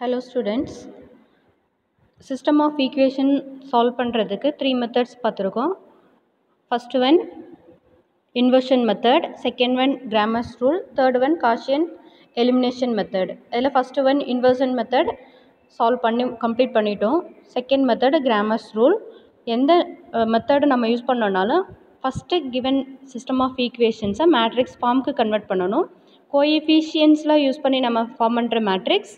Hello students system of equation solve பண்ணுறதுக்கு three methods பார்த்துருக்கோம் first one inversion method second one Cramer's rule third one Gaussian elimination method இதில் first one inversion method solve பண்ணி complete பண்ணிட்டோம் second method Cramer's rule எந்த method நம்ம use பண்ணோன்னாலும் first given system of ஈக்குவேஷன்ஸை matrix ஃபார்முக்கு convert பண்ணணும் கோஎஃபிஷியன்ஸ்லாம் யூஸ் பண்ணி நம்ம ஃபார்ம் பண்ணுற matrix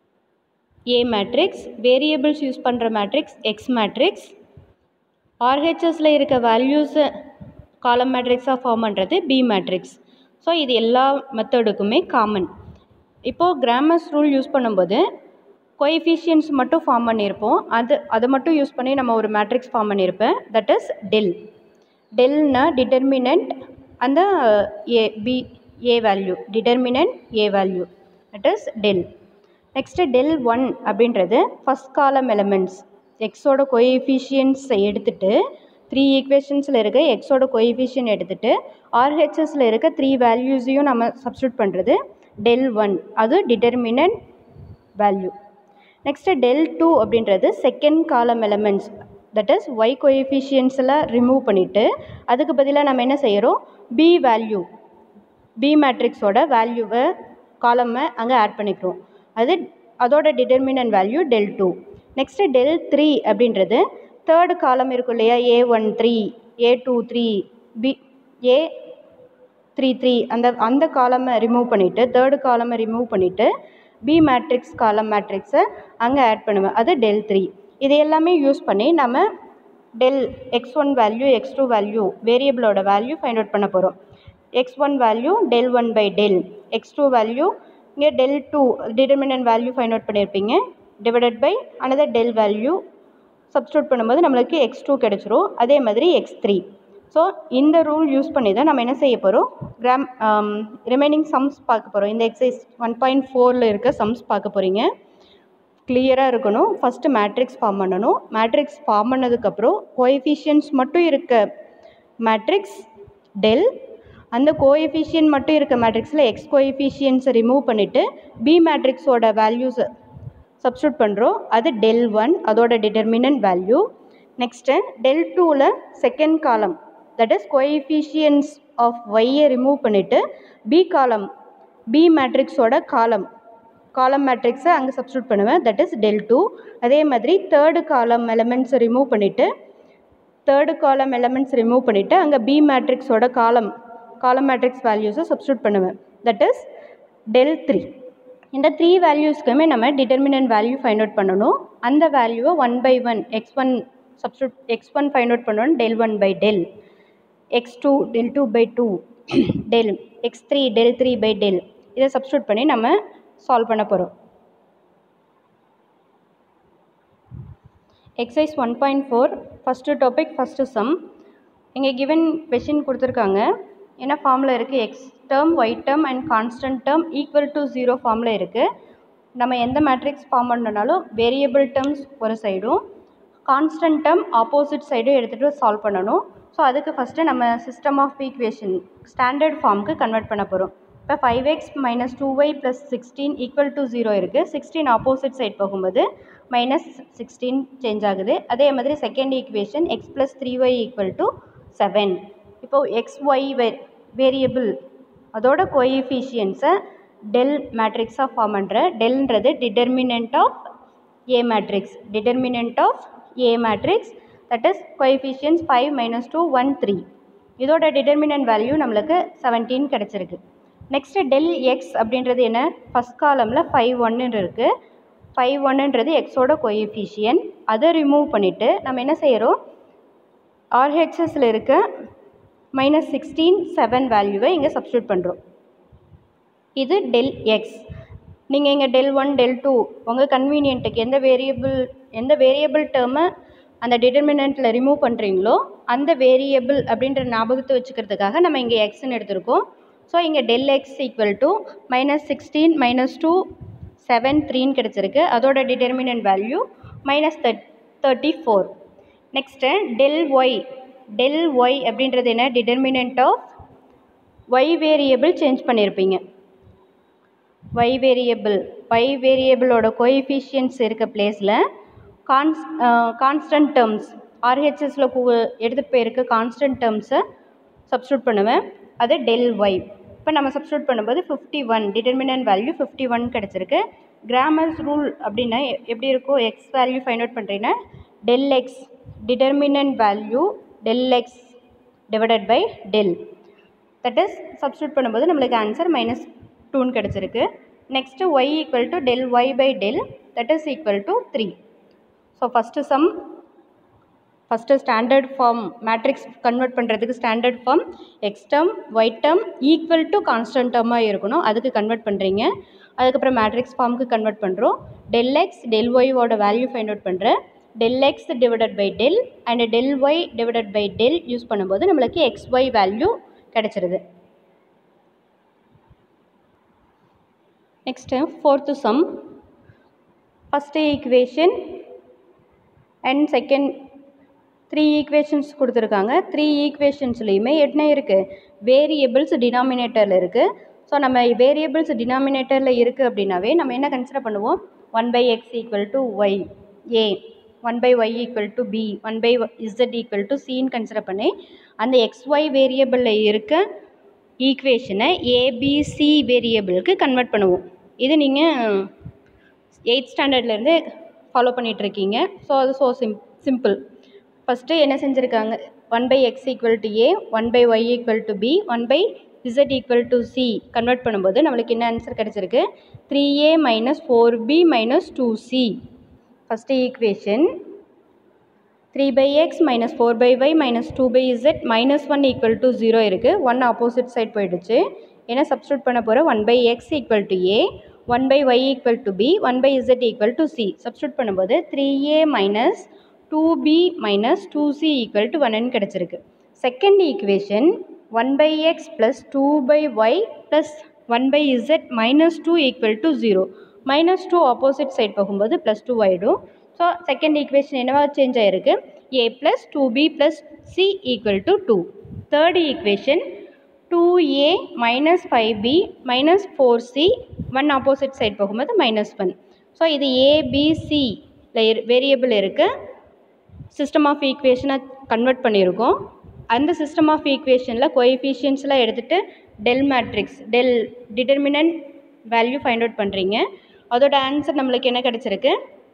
A matrix variables use பண்ணுற மேட்ரிக்ஸ் எக்ஸ் மேட்ரிக்ஸ் ஆர்ஹெச்எஸில் இருக்க வேல்யூஸை காலம் மேட்ரிக்ஸாக ஃபார்ம் பண்ணுறது பி மேட்ரிக்ஸ் ஸோ இது எல்லா மெத்தடுக்குமே காமன் இப்போது கிராமர்ஸ் ரூல் யூஸ் பண்ணும்போது கோஎஃபிஷியன்ஸ் மட்டும் ஃபார்ம் பண்ணியிருப்போம் அது அதை மட்டும் யூஸ் பண்ணி நம்ம ஒரு மேட்ரிக்ஸ் ஃபார்ம் பண்ணியிருப்பேன் தட் இஸ் டெல் டெல்னா டிட்டர்மினண்ட் அந்த A B A value determinant A value that is del next del one அப்படின்றது ஃபஸ்ட் காலம் எலமெண்ட்ஸ் எக்ஸோட கோஎஃபிஷியன்ஸை எடுத்துகிட்டு த்ரீ ஈக்குவேஷன்ஸில் இருக்க எக்ஸோட கோஎஃபிஷியன் எடுத்துகிட்டு ஆர்ஹெச்எஸில் இருக்க த்ரீ வேல்யூஸையும் நம்ம சப்ஸ்டியூட் பண்ணுறது டெல் ஒன் அது determinant value next del two அப்படின்றது second column elements that is y கோஎஃபிஷியன்ஸில் ரிமூவ் பண்ணிவிட்டு அதுக்கு பதிலாக நம்ம என்ன செய்கிறோம் பி வேல்யூ பி மேட்ரிக்ஸோட வேல்யூவை காலமை அங்கே ஆட் பண்ணிக்கிறோம் அது அதோட determinant value del two next del three அப்படின்றது தேர்டு காலம் இருக்கும் இல்லையா a one three a two three b a three three அந்த அந்த காலமை ரிமூவ் பண்ணிவிட்டு தேர்டு காலமை ரிமூவ் பண்ணிவிட்டு பி மேட்ரிக்ஸ் காலம் மேட்ரிக்ஸை அங்கே ஆட் பண்ணுவேன் அது டெல் த்ரீ இது எல்லாமே யூஸ் பண்ணி நம்ம del x one value x two value வேரியபிளோட வேல்யூ ஃபைண்ட் அவுட் பண்ண போகிறோம் x one value del one by del x two value இங்கே del two determinant value find out பண்ணியிருப்பீங்க divided by another del value substitute பண்ணும்போது நம்மளுக்கு x two கிடச்சிரும் அதே மாதிரி எக்ஸ் த்ரீ ஸோ இந்த ரூல் யூஸ் பண்ணி தான் நம்ம என்ன செய்ய போகிறோம் கிராம் ரிமைனிங் சம்ஸ் பார்க்க போகிறோம் இந்த எக்ஸசைஸ் ஒன் பாயிண்ட் ஃபோரில் இருக்க சம்ஸ் பார்க்க போகிறீங்க கிளியராக இருக்கணும் ஃபஸ்ட்டு மேட்ரிக்ஸ் ஃபார்ம் பண்ணணும் மேட்ரிக்ஸ் ஃபார்ம் பண்ணதுக்கப்புறம் கோஎஃபிஷியன்ஸ் மட்டும் இருக்க மேட்ரிக்ஸ் டெல் அந்த கோஎஃபிஷியன் மட்டும் இருக்க மேட்ரிக்ஸில் எக்ஸ் கோஎஃபிஷியன்ஸை ரிமூவ் பண்ணிவிட்டு பி மேட்ரிக்ஸோட வேல்யூஸை சப்ஸ்டியூட் பண்ணுறோம் அது டெல் ஒன் அதோட டிட்டர்மினன்ட் வேல்யூ நெக்ஸ்ட்டு டெல் டூவில் second column that is coefficients of ஒய்யை ரிமூவ் பண்ணிவிட்டு பி காலம் பி மேட்ரிக்ஸோட காலம் காலம் மேட்ரிக்ஸை அங்கே சப்ஸ்டியூட் பண்ணுவேன் தட் இஸ் டெல் டூ அதே மாதிரி தேர்டு காலம் எலமெண்ட்ஸை ரிமூவ் பண்ணிவிட்டு தேர்டு காலம் எலமெண்ட்ஸ் ரிமூவ் பண்ணிவிட்டு அங்கே பி மேட்ரிக்ஸோட காலம் காலம் மேட்ரிக்ஸ் வேல்யூஸை சப்ஸ்டியூட் பண்ணுவேன் தட் இஸ் டெல் த்ரீ இந்த த்ரீ வேல்யூஸ்க்குமே நம்ம டிட்டர்மினன்ட் வேல்யூ ஃபைண்ட் அவுட் பண்ணணும் அந்த வேல்யூவை one by one x one substitute x one find out பண்ணணும் del one by del x two del two by two del x three del three by del இதை substitute பண்ணி நம்ம solve பண்ண போகிறோம் exercise one point four first topic first sum இங்கே given question கொடுத்துருக்காங்க என்ன ஃபார்மில் இருக்குது X term y term and constant term equal to zero ஃபார்மில் இருக்குது நம்ம எந்த மேட்ரிக்ஸ் ஃபார்ம் பண்ணனாலும் வேரியபிள் டேர்ம்ஸ் ஒரு சைடும் கான்ஸ்டன்ட் டேர்ம் ஆப்போசிட் சைடும் எடுத்துகிட்டு சால்வ் பண்ணணும் ஸோ அதுக்கு ஃபஸ்ட்டு நம்ம சிஸ்டம் ஆஃப் ஈக்குவேஷன் ஸ்டாண்டர்ட் ஃபார்முக்கு கன்வெர்ட் பண்ண போகிறோம் இப்போ five x minus two y plus sixteen equal to zero இருக்குது சிக்ஸ்டீன் ஆப்போசிட் சைட் போகும்போது மைனஸ் சிக்ஸ்டீன் சேஞ்ச் ஆகுது அதே மாதிரி second equation x plus three y equal to seven இப்போது எக்ஸ் ஒய் வே வேரியபிள் அதோட கோஎஃபிஷியன்ஸை டெல் மேட்ரிக்ஸாக ஃபார்ம் பண்ணுற டெல்ன்றது determinant of a matrix determinant of a matrix that is coefficients five minus two one three இதோட determinant value நம்மளுக்கு seventeen கிடச்சிருக்கு next del x அப்படின்றது என்ன ஃபஸ்ட் காலமில் ஃபைவ் ஒன்னு இருக்குது ஃபைவ் ஒன்னுன்றது எக்ஸோட கோஎஃபிஷியன் அதை ரிமூவ் பண்ணிவிட்டு நம்ம என்ன செய்கிறோம் ஆர்ஹெச்எஸில் இருக்க மைனஸ் சிக்ஸ்டீன் செவன் வேல்யூவை இங்கே சப்ஸ்டியூட் பண்ணுறோம் இது டெல் எக்ஸ் நீங்கள் இங்கே டெல் ஒன் டெல் டூ உங்கள் கன்வீனியன்ட்டுக்கு எந்த வேரியபிள் எந்த வேரியபிள் டேர்மை அந்த டிட்டர்மினண்ட்டில் ரிமூவ் பண்ணுறீங்களோ அந்த வேரியபிள் அப்படின்ற ஞாபகத்தை வச்சுக்கிறதுக்காக நம்ம இங்கே எக்ஸ்ன்னு எடுத்திருக்கோம் ஸோ இங்கே del x equal to minus sixteen minus two seven த்ரீன்னு கிடச்சிருக்கு அதோட determinant value minus that thirty four next del y del y அப்படின்றது என்ன determinant of y variable change பண்ணியிருப்பீங்க ஒய் வேரியபிள் y வேரியபிளோட கோஎஃபிஷியன்ஸ் இருக்க பிளேஸில் கான்ஸ் கான்ஸ்டன்ட் டேர்ம்ஸ் ஆர்ஹெச்எஸில் எடுத்துகிட்டு போயிருக்க கான்ஸ்டன்ட் டேர்ம்ஸை சப்ஸ்டியூட் பண்ணுவேன் அது டெல் ஒய் இப்போ நம்ம சப்ஸ்டியூட் பண்ணும்போது fifty one determinant value fifty one கிடச்சிருக்கு கிராமர்ஸ் ரூல் அப்படின்னா எ- எப்படி இருக்கும் எக்ஸ் வேல்யூ ஃபைண்ட் அவுட் பண்ணுறீங்கன்னா del x determinant value del x divided by del that is substitute பண்ணும்போது நம்மளுக்கு ஆன்சர் மைனஸ் டூன்னு கிடச்சிருக்கு next y equal to del y by del that is equal to three so first sum first standard form matrix convert பண்ணுறதுக்கு standard form x term y term equal to constant டேர்மாக இருக்கணும் அதுக்கு convert பண்ணுறீங்க அதுக்கப்புறம் matrix ஃபார்முக்கு convert பண்ணுறோம் del x del ஒய்வோட value find out பண்ணுறேன் del x divided by del and del y divided by del use பண்ணும்போது நம்மளுக்கு எக்ஸ் ஒய் வேல்யூ கிடச்சிருது next fourth sum first equation and second three equations கொடுத்துருக்காங்க three ஈக்குவேஷன்ஸ்லேயுமே என்ன இருக்குது variables டினாமினேட்டரில் இருக்குது ஸோ நம்ம வேரியபிள்ஸ் டினாமினேட்டரில் இருக்குது அப்படின்னாவே நம்ம என்ன கன்சிடர் பண்ணுவோம் one by x equal to y a one by y equal to b one by z equal to சின்னு கன்சிடர் பண்ணி அந்த எக்ஸ் ஒய் வேரியபிளில் இருக்க ஈக்குவேஷனை ஏபிசி வேரியபிளுக்கு கன்வெர்ட் பண்ணுவோம் இது நீங்கள் எயித் ஸ்டாண்டர்ட்லேருந்து ஃபாலோ பண்ணிகிட்ருக்கீங்க ஸோ அது ஸோ சிம் சிம்பிள் ஃபஸ்ட்டு என்ன செஞ்சுருக்காங்க one by x equal to a one by y equal to b one by z equal to c convert பண்ணும்போது நம்மளுக்கு என்ன ஆன்சர் கிடச்சிருக்கு three a minus four b minus two c first equation three by x minus four by y minus two by z minus one equal to zero இருக்குது one opposite side போயிடுச்சு ஏன்னா substitute பண்ண போகிற one by x equal to a one by y equal to b one by z equal to c substitute பண்ணும்போது three a minus two b minus two c equal to ஒன்னு கிடச்சிருக்கு second equation one by x plus two by y plus one by z minus two equal to zero minus two opposite side போகும்போது plus two ஆகிடும் so second equation என்னவா change ஆகிருக்கு ஏ plus two b plus c equal to two third equation two a minus five b minus four c one opposite side போகும்போது minus one so இது a b c variable இருக்குது system of ஈக்குவேஷனை convert பண்ணியிருக்கோம் அந்த system of ஈக்குவேஷனில் கோஎஃபிஷியன்ஸ்லாம் எடுத்துகிட்டு del matrix del determinant value find out பண்ணுறீங்க அதோட ஆன்சர் நம்மளுக்கு என்ன கிடச்சிருக்கு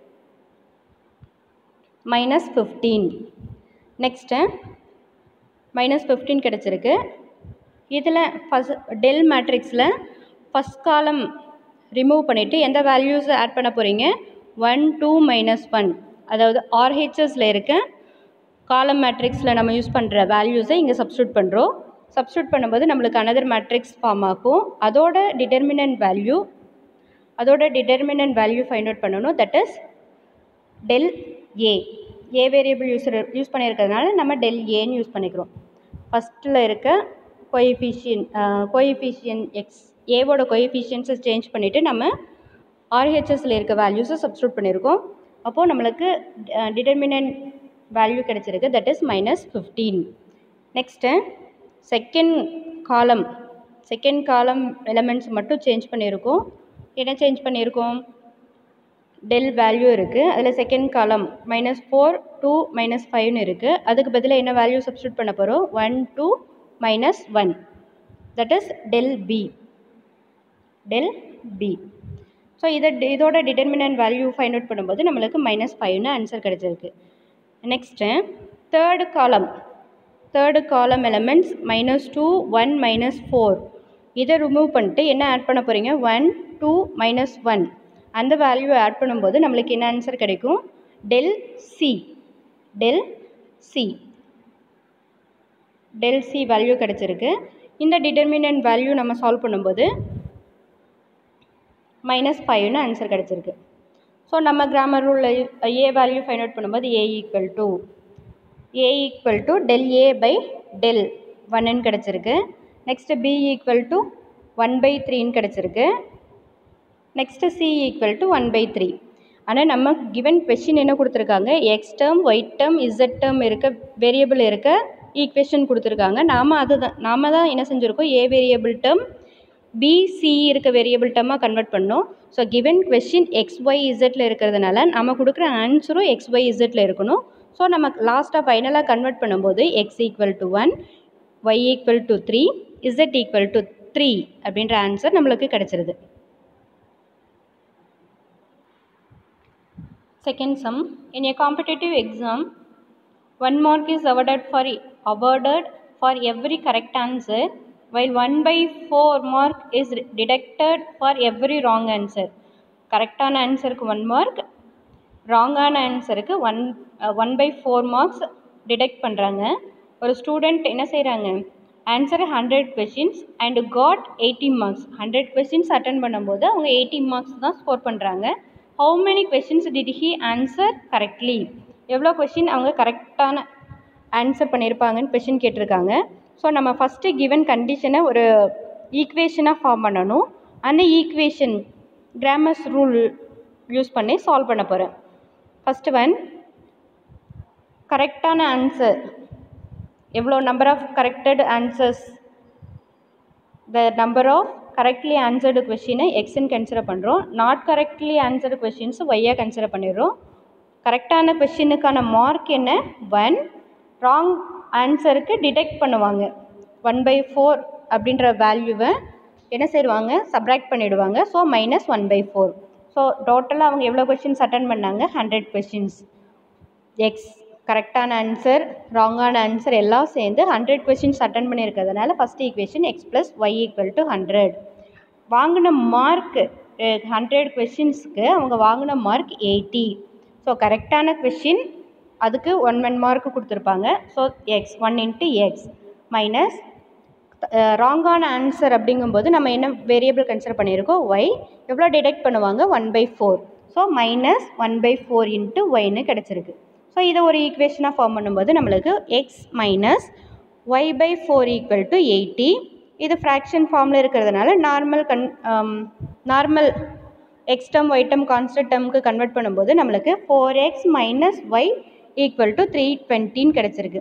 minus fifteen next minus fifteen கிடச்சிருக்கு இதில் ஃபஸ்ட் டெல் மேட்ரிக்ஸில் ஃபஸ்ட் காலம் ரிமூவ் பண்ணிவிட்டு எந்த வேல்யூஸ் ஆட் பண்ண போகிறீங்க ஒன் டூ மைனஸ் ஒன் அதாவது ஆர்ஹெச்எஸில் இருக்க காலம் மேட்ரிக்ஸில் நம்ம யூஸ் பண்ணுற வேல்யூஸை இங்கே சப்ஸ்டியூட் பண்ணுறோம் சப்ஸ்டியூட் பண்ணும்போது நம்மளுக்கு அனதர் மேட்ரிக்ஸ் ஃபார்ம் ஆகும் அதோட டிட்டர்மினன்ட் வேல்யூ அதோட டிட்டர்மினன்ட் வேல்யூ ஃபைண்ட் அவுட் பண்ணணும் that is del a a variable use use பண்ணியிருக்கிறதுனால நம்ம டெல் ஏன்னு யூஸ் பண்ணிக்கிறோம் ஃபஸ்ட்டில் இருக்க கோஎஃபிஷியன் கோஎஃபிஷியன் எக்ஸ் ஏவோட கோஎஃபிஷியன்ஸை சேஞ்ச் பண்ணிவிட்டு நம்ம ஆர்ஹெச்எஸில் இருக்க வேல்யூஸை சப்ஸ்டியூட் பண்ணியிருக்கோம் அப்போது நம்மளுக்கு டிட்டர்மினன்ட் வேல்யூ கிடச்சிருக்கு that is minus fifteen next second column second column elements மட்டும் சேஞ்ச் பண்ணியிருக்கோம் என்ன சேஞ்ச் பண்ணியிருக்கோம் டெல் வேல்யூ இருக்குது அதில் second column minus four two minus ஃபைவ்னு இருக்குது அதுக்கு பதிலாக என்ன வேல்யூ சப்ஸ்டியூட் பண்ண போகிறோம் one two minus one that is del b del b so இதை இதோட டிட்டர்மினன்ட் வேல்யூ ஃபைண்ட் அவுட் பண்ணும்போது நம்மளுக்கு மைனஸ் ஃபைவ்னு ஆன்சர் கிடச்சிருக்கு next third column third column elements minus two one minus four இதை ரிமூவ் பண்ணிட்டு என்ன ஆட் பண்ண போகிறீங்க ஒன் டூ மைனஸ் ஒன் அந்த வேல்யூ ஆட் பண்ணும்போது நம்மளுக்கு என்ன ஆன்சர் கிடைக்கும் del c del c del c value கிடச்சிருக்கு இந்த டிட்டர்மினன்ட் வேல்யூ நம்ம சால்வ் பண்ணும்போது மைனஸ் ஃபைவ்னு ஆன்சர் கிடச்சிருக்கு ஸோ நம்ம கிராமர் ரூலில் ஏ வேல்யூ ஃபைண்ட் அவுட் பண்ணும்போது a equal to a equal to del a by del ஒன்னு கிடச்சிருக்கு next b equal to one by த்ரீன்னு கிடச்சிருக்கு next c equal to one by three ஆனால் நம்ம கிவன் கொஷின் என்ன கொடுத்துருக்காங்க x term y term z term இருக்க variable இருக்க ஈக்குவேஷன் கொடுத்துருக்காங்க நாம் அதுதான் நாம தான் என்ன செஞ்சுருக்கோம் ஏ வேரியபிள் டேர்ம் பிசி இருக்க வேரியபிள் டேர்மாக கன்வெர்ட் பண்ணோம் so given question x y இசட்டில் இருக்கிறதுனால நம்ம கொடுக்குற ஆன்சரும் எக்ஸ் ஒய் இசட்டில் இருக்கணும் ஸோ நம்ம லாஸ்ட்டாக ஃபைனலாக கன்வெர்ட் பண்ணும்போது x equal to one y equal to three z equal to three அப்படின்ற ஆன்சர் நம்மளுக்கு கிடச்சிருது Second sum, in a competitive exam, one mark is awarded for awarded for every correct answer, while one by four mark is deducted for every wrong answer. கரெக்டான ஆன்சருக்கு one mark ராங்கான ஆன்சருக்கு one one by four marks detect பண்ணுறாங்க ஒரு student என்ன செய்கிறாங்க answer hundred questions and got eighty marks hundred questions attend பண்ணும்போது அவங்க எயிட்டி மார்க்ஸ் தான் ஸ்கோர் பண்ணுறாங்க how many questions did he answer correctly எவ்வளோ கொஷின் அவங்க கரெக்டான ஆன்சர் பண்ணியிருப்பாங்கன்னு கொஷின் கேட்டிருக்காங்க ஸோ நம்ம ஃபஸ்ட்டு கிவன் கண்டிஷனை ஒரு ஈக்குவேஷனாக ஃபார்ம் பண்ணணும் அந்த ஈக்குவேஷன் கிராமர்ஸ் ரூல் யூஸ் பண்ணி சால்வ் பண்ண போகிறேன் ஃபஸ்ட்டு ஒன் கரெக்டான ஆன்சர் எவ்வளோ number of corrected answers the number of correctly answered கொஷினை எக்ஸ்ன்னு கன்சிடர் பண்ணுறோம் நாட் கரெக்ட்லி ஆன்சர்டு கொஷின்ஸ் ஒய்யாக கன்சிடர் பண்ணிடுறோம் கரெக்டான கொஷினுக்கான மார்க் என்ன ஒன் ராங் ஆன்சருக்கு டிடெக்ட் பண்ணுவாங்க ஒன் பை ஃபோர் அப்படின்ற வேல்யூவை என்ன செய்வாங்க சப்ராக்ட் பண்ணிவிடுவாங்க so minus one by four so டோட்டலாக அவங்க எவ்வளோ கொஷின்ஸ் அட்டன் பண்ணாங்க ஹண்ட்ரட் கொஷின்ஸ் எக்ஸ் கரெக்டான ஆன்சர் ராங்கான ஆன்சர் எல்லாம் சேர்ந்து ஹண்ட்ரட் கொஷின்ஸ் அட்டன் பண்ணியிருக்கிறதுனால first equation x plus y equal to hundred வாங்கின மார்க் ஹண்ட்ரட் கொஷின்ஸ்க்கு அவங்க வாங்கின மார்க் எயிட்டி ஸோ கரெக்டான கொஷின் அதுக்கு ஒன் ஒன் மார்க் கொடுத்துருப்பாங்க so x one into x minus ராங்கான ஆன்சர் அப்படிங்கும்போது நம்ம என்ன வேரியபிள் கன்சிடர் பண்ணியிருக்கோம் ஒய் எவ்வளோ டிடெக்ட் பண்ணுவாங்க one by four so minus one by four into ஒய்னு கிடச்சிருக்கு ஸோ இதை ஒரு ஈக்குவேஷனாக ஃபார்ம் பண்ணும்போது நம்மளுக்கு x minus y by four equal to eighty இது ஃப்ராக்ஷன் ஃபார்மில் இருக்கிறதுனால நார்மல் கன் normal x term y term constant டம்க்கு கன்வெர்ட் பண்ணும்போது நம்மளுக்கு four x minus y equal to three டுவெண்ட்டின்னு கிடச்சிருக்கு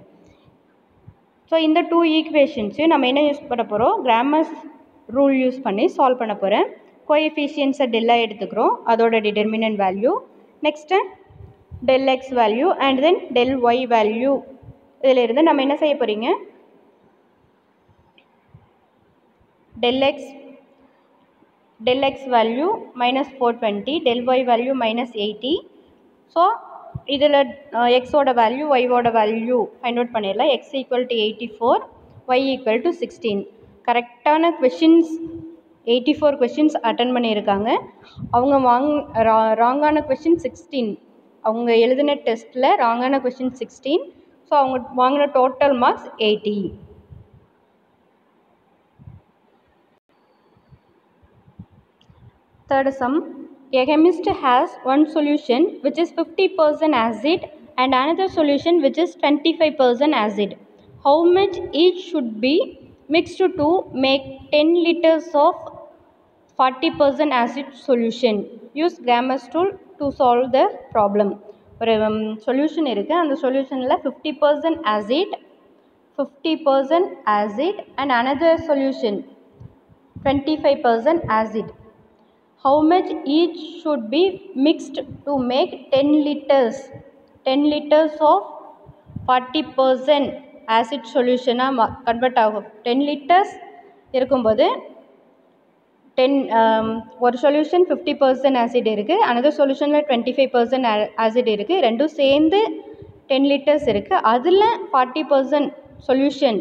ஸோ இந்த டூ ஈக்குவேஷன்ஸையும் நம்ம என்ன யூஸ் பண்ண போகிறோம் கிராமர்ஸ் ரூல் யூஸ் பண்ணி சால்வ் பண்ண போகிறேன் கோஎஃபிஷியன்ஸை டெல்லாக எடுத்துக்கிறோம் அதோட determinant value next del x value and then del y value இதில் இருந்து நம்ம என்ன செய்ய போகிறீங்க del x del x value minus four twenty del y value minus eighty so இதில் எக்ஸோட வேல்யூ ஒய்வோட வேல்யூ ஃபைண்ட் அவுட் பண்ணிடலாம் x equal to eighty four y equal to sixteen கரெக்டான questions eighty four questions attend பண்ணியிருக்காங்க அவங்க வாங் ராங்கான question sixteen அவங்க எழுதின டெஸ்ட்டில் ராங்கான கொஷின் சிக்ஸ்டீன் ஸோ அவங்க வாங்கின total marks eighty Third sum, a chemist has one solution which is 50% acid and another solution which is 25% acid. How much each should be mixed to make 10 liters of 40% acid solution? Use Grammar's tool to solve the problem. ஒரு solution இருக்குது அந்த சொல்யூஷனில் fifty percent acid fifty percent acid and another solution twenty five percent acid how much each should be mixed to make 10 liters 10 liters of 40% acid சொல்யூஷனாக convert ஆகும் ten litres இருக்கும்போது ten ஒரு solution fifty percent acid இருக்குது another சொல்யூஷனில் twenty five percent acid இருக்குது ரெண்டும் சேர்ந்து ten litres இருக்குது அதில் ஃபார்ட்டி பர்சன்ட் சொல்யூஷன்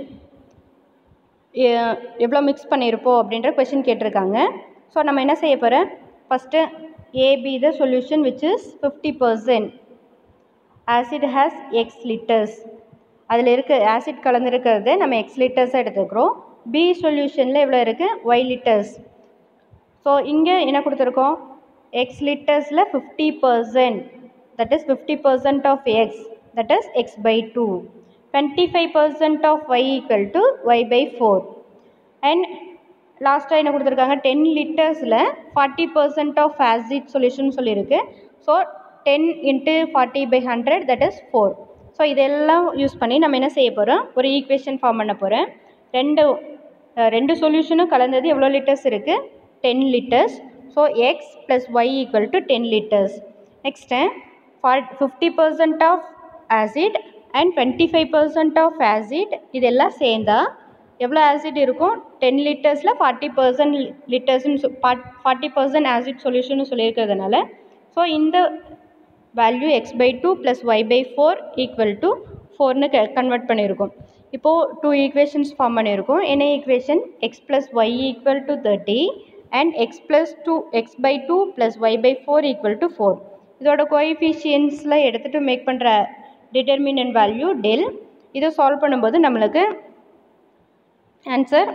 எவ்வளோ மிக்ஸ் பண்ணியிருப்போம் அப்படின்ற கொஷின் கேட்டிருக்காங்க ஸோ நம்ம என்ன செய்ய போகிறோம் ஃபஸ்ட்டு ஏபி the solution which is fifty percent acid has x litres அதில் இருக்க ஆசிட் கலந்துருக்கிறது நம்ம எக்ஸ் லிட்டர்ஸாக எடுத்துக்கிறோம் பி சொல்யூஷனில் எவ்வளோ இருக்குது ஒய் லிட்டர்ஸ் ஸோ இங்கே என்ன கொடுத்துருக்கோம் எக்ஸ் லிட்டர்ஸில் fifty percent that is fifty percent of x that is x by two twenty five percent of y equal to y by four and லாஸ்ட்டாக என்ன கொடுத்துருக்காங்க டென் லிட்டர்ஸில் forty percent of acid solution சொல்லியிருக்கு so ten into forty by hundred that is four so இதெல்லாம் use பண்ணி நம்ம என்ன செய்ய போகிறோம் ஒரு ஈக்குவேஷன் ஃபார்ம் பண்ண போகிறோம் ரெண்டு ரெண்டு சொல்யூஷனும் கலந்தது எவ்வளோ லிட்டர்ஸ் இருக்குது ten litres so x plus y equal to ten litres next for fifty percent of acid and twenty five percent of acid இதெல்லாம் சேர்ந்தா எவ்வளோ ஆசிட் இருக்கும் டென் லிட்டர்ஸில் ஃபார்ட்டி பர்சன்ட் லிட்டர்ஸ்னு சொ ஃபார்ட்டி பர்சன்ட் ஆசிட் சொல்யூஷன் சொல்லியிருக்கிறதுனால so இந்த value x by two plus y by four equal to ஃபோர்னு க கன்வெர்ட் பண்ணியிருக்கோம் இப்போது டூ ஈக்குவேஷன்ஸ் ஃபார்ம் பண்ணியிருக்கோம் என்ன equation x plus y equal to thirty and x plus two x by two plus y by four equal to four இதோட கோஎஃபிஷியன்ஸில் எடுத்துகிட்டு make பண்ணுற டிட்டர்மினன்ட் வேல்யூ டெல் இதை சால்வ் பண்ணும்போது நம்மளுக்கு answer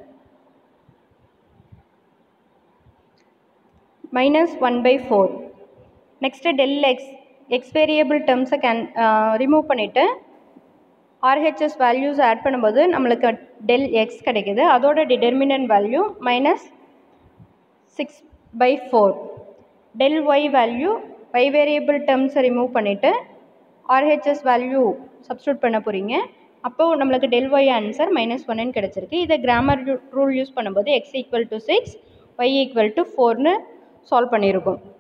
minus one by four next del x x variable டேர்ம்ஸை can remove பண்ணிவிட்டு RHS values add பண்ணும்போது நம்மளுக்கு டெல் எக்ஸ் கிடைக்குது அதோட determinant value minus six by four del y value Y variable டேர்ம்ஸை ரிமூவ் பண்ணிவிட்டு ஆர்ஹெச்எஸ் வேல்யூ சப்ஸ்டியூட் பண்ண போகிறீங்க அப்போது நம்மளுக்கு டெல் ஒய் ஆன்சர் மைனஸ் ஒன்னு கிடச்சிருக்கு இதை கிராமர் ரூல் யூஸ் பண்ணும்போது x equal to six y equal to ஃபோர்னு சால்வ் பண்ணியிருக்கோம்